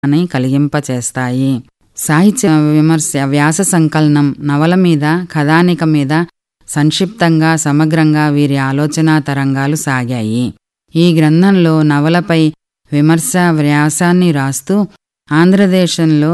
అని కలిగింపచేస్తాయి సాహిత్య విమర్శ వ్యాస సంకలనం నవల మీద కథానిక మీద సంక్షిప్తంగా సమగ్రంగా వీరి ఆలోచనా తరంగాలు సాగాయి ఈ గ్రంథంలో నవలపై విమర్శ వ్యాసాన్ని రాస్తూ ఆంధ్రదేశంలో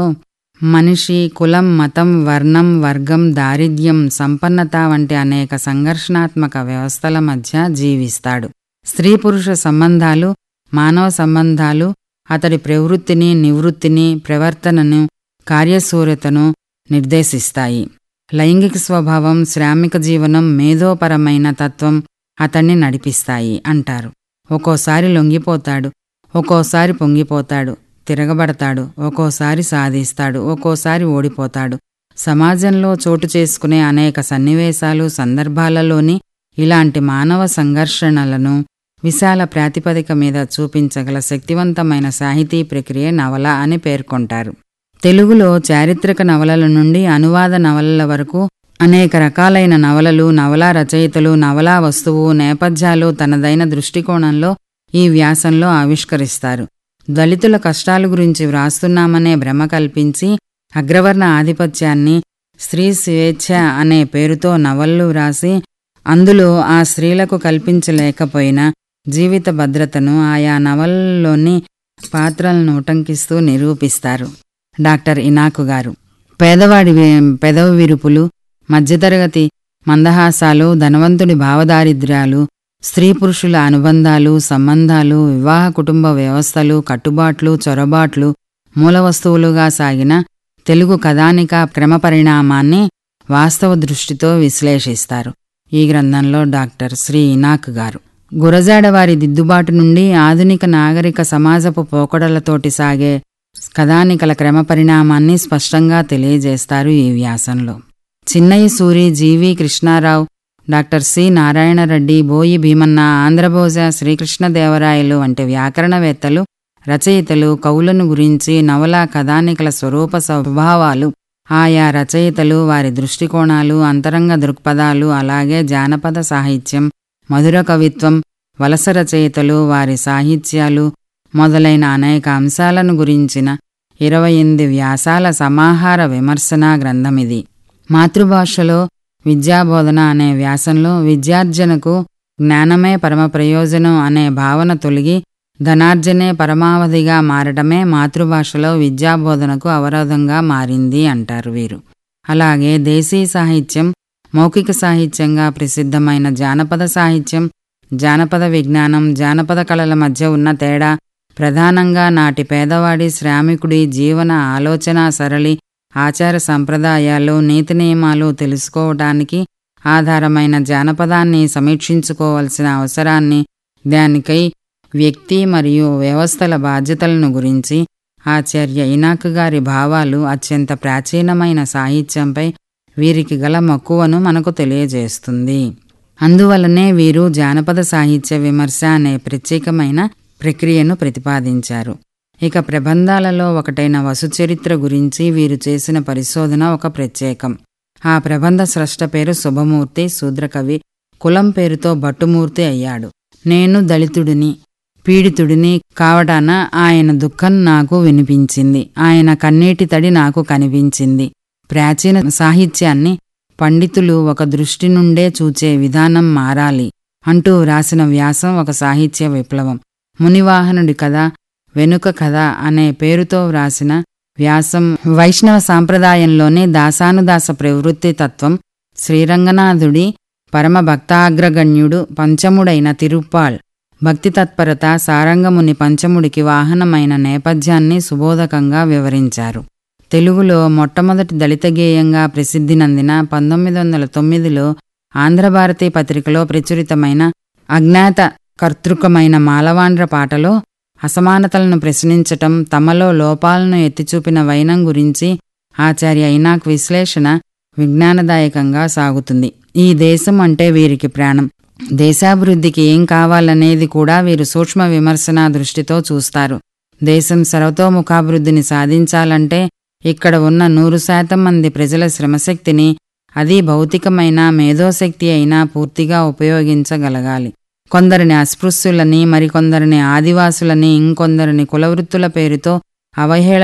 మనిషి కులం మతం వర్ణం వర్గం దారిద్ర్యం సంపన్నత వంటి అనేక సంఘర్షణాత్మక వ్యవస్థల మధ్య జీవిస్తాడు స్త్రీ పురుష సంబంధాలు మానవ సంబంధాలు అతడి ప్రవృత్తిని నివృత్తిని ప్రవర్తనను కార్యశూరతను నిర్దేశిస్తాయి లైంగిక స్వభావం శ్రామిక జీవనం మేధోపరమైన తత్వం అతన్ని నడిపిస్తాయి అంటారు ఒక్కోసారి లొంగిపోతాడు ఒక్కోసారి పొంగిపోతాడు తిరగబడతాడు ఒక్కోసారి సాధిస్తాడు ఒక్కోసారి ఓడిపోతాడు సమాజంలో చోటు చేసుకునే అనేక సన్నివేశాలు సందర్భాలలోని ఇలాంటి మానవ సంఘర్షణలను విశాల ప్రాతిపదిక మీద చూపించగల శక్తివంతమైన సాహితీ ప్రక్రియ నవల అని పేర్కొంటారు తెలుగులో చారిత్రక నవలల నుండి అనువాద నవలల వరకు అనేక రకాలైన నవలలు నవలా రచయితలు నవలా వస్తువు నేపథ్యాలు తనదైన దృష్టికోణంలో ఈ వ్యాసంలో ఆవిష్కరిస్తారు దళితుల కష్టాల గురించి వ్రాస్తున్నామనే భ్రమ కల్పించి అగ్రవర్ణ ఆధిపత్యాన్ని స్త్రీ స్వేచ్ఛ అనే పేరుతో నవళ్ళు వ్రాసి అందులో ఆ స్త్రీలకు కల్పించలేకపోయిన జీవిత భద్రతను ఆయా నవలల్లోని పాత్రలను ఉటంకిస్తూ నిరూపిస్తారు డాక్టర్ ఇనాకు గారు పేదవాడి పెదవి విరుపులు మధ్యతరగతి మందహాసాలు ధనవంతుడి భావదారిద్ర్యాలు స్త్రీ పురుషుల అనుబంధాలు సంబంధాలు వివాహ కుటుంబ వ్యవస్థలు కట్టుబాట్లు చొరబాట్లు మూల వస్తువులుగా సాగిన తెలుగు కథానిక క్రమ పరిణామాన్ని వాస్తవ దృష్టితో విశ్లేషిస్తారు ఈ గ్రంథంలో డాక్టర్ శ్రీ ఇనాక్ గారు గురజాడవారి దిద్దుబాటు నుండి ఆధునిక నాగరిక సమాజపు పోకడలతోటి సాగే కథానికల క్రమ పరిణామాన్ని స్పష్టంగా తెలియజేస్తారు ఈ వ్యాసంలో Chinnaya Suri G V Krishnarao doctor C Narayanareddy Boyi Bheemanna ఆంధ్రభోజ Srikrishnadevarayalu వంటి వ్యాకరణవేత్తలు రచయితలు కవులను గురించి నవల కథానికల స్వరూప స్వభావాలు ఆయా రచయితలు వారి దృష్టికోణాలు అంతరంగ దృక్పథాలు అలాగే జానపద సాహిత్యం మధుర కవిత్వం వలస రచయితలు వారి సాహిత్యాలు మొదలైన అనేక అంశాలను గురించిన ఇరవై ఎనిమిది వ్యాసాల సమాహార విమర్శనా గ్రంథమిది మాతృభాషలో విద్యాబోధన అనే వ్యాసంలో విద్యార్జనకు జ్ఞానమే పరమ ప్రయోజనం అనే భావన తొలగి ధనార్జనే పరమావధిగా మారటమే మాతృభాషలో విద్యాబోధనకు అవరోధంగా మారింది అంటారు వీరు అలాగే దేశీ సాహిత్యం మౌఖిక సాహిత్యంగా ప్రసిద్ధమైన జానపద సాహిత్యం జానపద విజ్ఞానం జానపద కళల మధ్య ఉన్న తేడా ప్రధానంగా నాటి పేదవాడి శ్రామికుడి జీవన ఆలోచన సరళి ఆచార సంప్రదాయాలు నీతి నియమాలు తెలుసుకోవటానికి ఆధారమైన జానపదాన్ని సమీక్షించుకోవలసిన అవసరాన్ని దానికై వ్యక్తి మరియు వ్యవస్థల బాధ్యతలను గురించి ఆచార్య ఇనాక్ గారి భావాలు అత్యంత ప్రాచీనమైన సాహిత్యంపై వీరికి గల మక్కువను మనకు తెలియజేస్తుంది అందువలనే వీరు జానపద సాహిత్య విమర్శ అనే ప్రత్యేకమైన ప్రక్రియను ప్రతిపాదించారు ఇక ప్రబంధాలలో ఒకటైన వసుచరిత్ర గురించి వీరు చేసిన పరిశోధన ఒక ప్రత్యేకం ఆ ప్రబంధ స్రష్ట పేరు శుభమూర్తి శూద్రకవి కులం పేరుతో భట్టుమూర్తి అయ్యాడు నేను దళితుడిని పీడితుడిని కావటాన ఆయన దుఃఖం నాకు వినిపించింది ఆయన కన్నీటి తడి నాకు కనిపించింది ప్రాచీన సాహిత్యాన్ని పండితులు ఒక దృష్టి నుండే చూచే విధానం మారాలి అంటూ వ్రాసిన వ్యాసం ఒక సాహిత్య విప్లవం మునివాహనుడి కథ వెనుక కథ అనే పేరుతో వ్రాసిన వ్యాసం వైష్ణవ సాంప్రదాయంలోని దాసానుదాస ప్రవృత్తి తత్వం శ్రీరంగనాథుడి పరమ భక్తాగ్రగణ్యుడు పంచముడైన తిరుప్పాళ్ భక్తి తత్పరత సారంగముని పంచముడికి వాహనమైన నేపథ్యాన్ని సుబోధకంగా వివరించారు తెలుగులో మొట్టమొదటి దళిత గేయంగా ప్రసిద్ధి నందిన పంతొమ్మిది వందల తొమ్మిదిలో ఆంధ్రభారతి పత్రికలో ప్రచురితమైన అజ్ఞాత కర్తృకమైన మాలవాండ్ర పాటలో అసమానతలను ప్రశ్నించటం తమలో లోపాలను ఎత్తిచూపిన వైనం గురించి ఆచార్య ఇనాక్ విశ్లేషణ విజ్ఞానదాయకంగా సాగుతుంది ఈ దేశం అంటే వీరికి ప్రాణం దేశాభివృద్ధికి ఏం కావాలనేది కూడా వీరు సూక్ష్మ విమర్శన దృష్టితో చూస్తారు దేశం సర్వతోముఖాభివృద్ధిని సాధించాలంటే ఇక్కడ ఉన్న నూరు శాతం మంది ప్రజల శ్రమశక్తిని అది భౌతికమైన మేధోశక్తి అయినా పూర్తిగా ఉపయోగించగలగాలి కొందరిని అస్పృశ్యులని మరికొందరిని ఆదివాసులని ఇంకొందరిని కులవృత్తుల పేరుతో అవహేళన